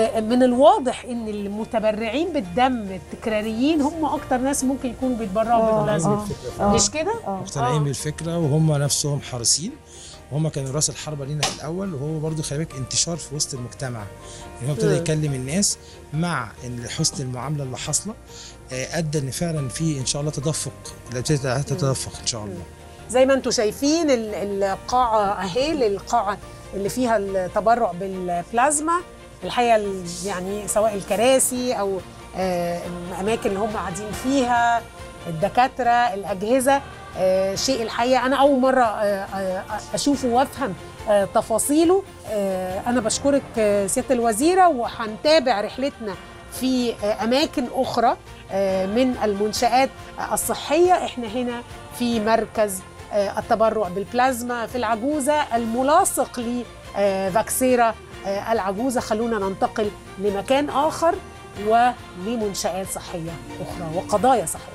من الواضح ان المتبرعين بالدم التكراريين هم اكتر ناس ممكن يكونوا بيتبرعوا بالبلازما مش كده؟ مقتنعين بالفكره وهم نفسهم حريصين وهم كانوا راس الحربه لينا في الاول وهو برضو خلي بالك انتشار في وسط المجتمع يعني هو ابتدى مم. يكلم الناس مع إن حسن المعامله اللي حاصله آه، ادى ان فعلا في ان شاء الله تدفق اللي ابتدت تتدفق ان شاء الله زي ما انتم شايفين ال- القاعه اهي القاعه اللي فيها التبرع بالبلازما الحقيقه ال- يعني سواء الكراسي او آه، الاماكن اللي هم قاعدين فيها الدكاتره الاجهزه آه، شيء الحقيقه انا اول مره آه، آه، اشوفه وافهم آه، تفاصيله آه، انا بشكرك آه، سياده الوزيره وهنتابع رحلتنا في آه، اماكن اخرى آه، من المنشات آه، الصحيه احنا هنا في مركز آه، التبرع بالبلازما في العجوزه الملاصق لفاكسيرا آه، العجوزه خلونا ننتقل لمكان اخر ولمنشات صحيه اخرى وقضايا صحيه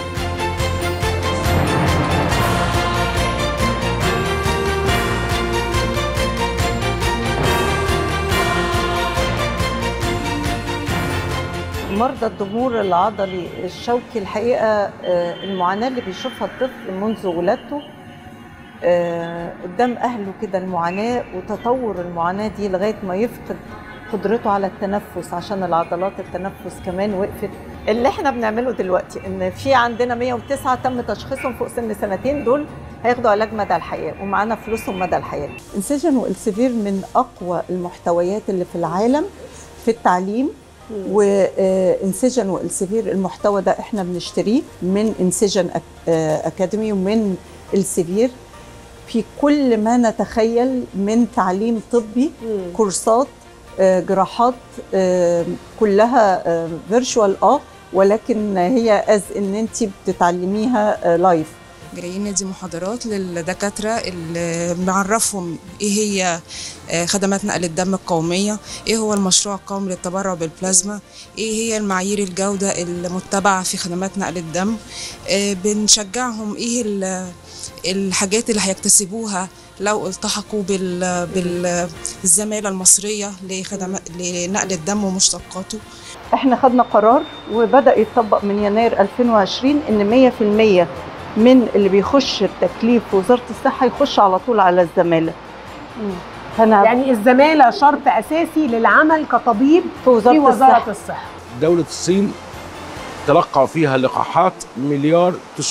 مرضى الضمور العضلي الشوكي الحقيقه آه، المعاناه اللي بيشوفها الطفل منذ ولادته آه، قدام اهله كده المعاناه وتطور المعاناه دي لغايه ما يفقد قدرته على التنفس عشان العضلات التنفس كمان وقفت اللي احنا بنعمله دلوقتي ان في عندنا 109 تم تشخيصهم فوق سن سنتين دول هياخدوا علاج مدى الحياه ومعانا فلوسهم مدى الحياه انسجن والسيفير من اقوى المحتويات اللي في العالم في التعليم وانسجن والسيفير المحتوى ده احنا بنشتريه من انسجن أك- آه، اكاديمي ومن السيفير في كل ما نتخيل من تعليم طبي كورسات آه، جراحات آه، كلها فيرتشوال اه ولكن هي از ان انت بتتعلميها لايف جايين ندي محاضرات للدكاترة اللي بنعرفهم ايه هي آه، خدمات نقل الدم القومية ايه هو المشروع القومي للتبرع بالبلازما ايه هي المعايير الجودة المتبعة في خدمات نقل الدم آه، بنشجعهم ايه ال- الحاجات اللي هيكتسبوها لو التحقوا بال- بالزمالة المصرية لخدمات لنقل الدم ومشتقاته احنا خدنا قرار وبدا يتطبق من يناير 2020 ان 100% من اللي بيخش التكليف في وزاره الصحه يخش على طول على الزماله فانا يعني الزماله شرط اساسي للعمل كطبيب في وزاره, في وزاره الصحه الصحه دولة الصين تلقى فيها لقاحات مليار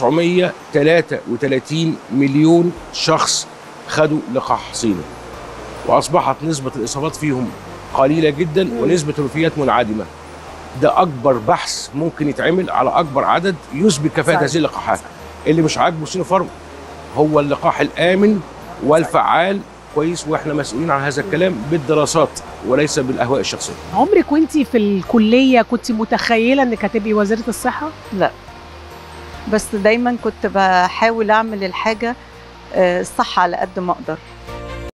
933 مليون شخص خدوا لقاح صيني وأصبحت نسبة الإصابات فيهم قليلة جدا ونسبة الوفيات منعدمة ده أكبر بحث ممكن يتعمل على أكبر عدد يثبت كفاءة صحيح. هذه اللقاحات اللي مش عاجبه سينوفارم هو اللقاح الآمن والفعال كويس واحنا مسؤولين عن هذا الكلام بالدراسات وليس بالاهواء الشخصيه عمرك وانت في الكليه كنت متخيله انك هتبقي وزيره الصحه لا بس دايما كنت بحاول اعمل الحاجه آه، الصح على قد ما اقدر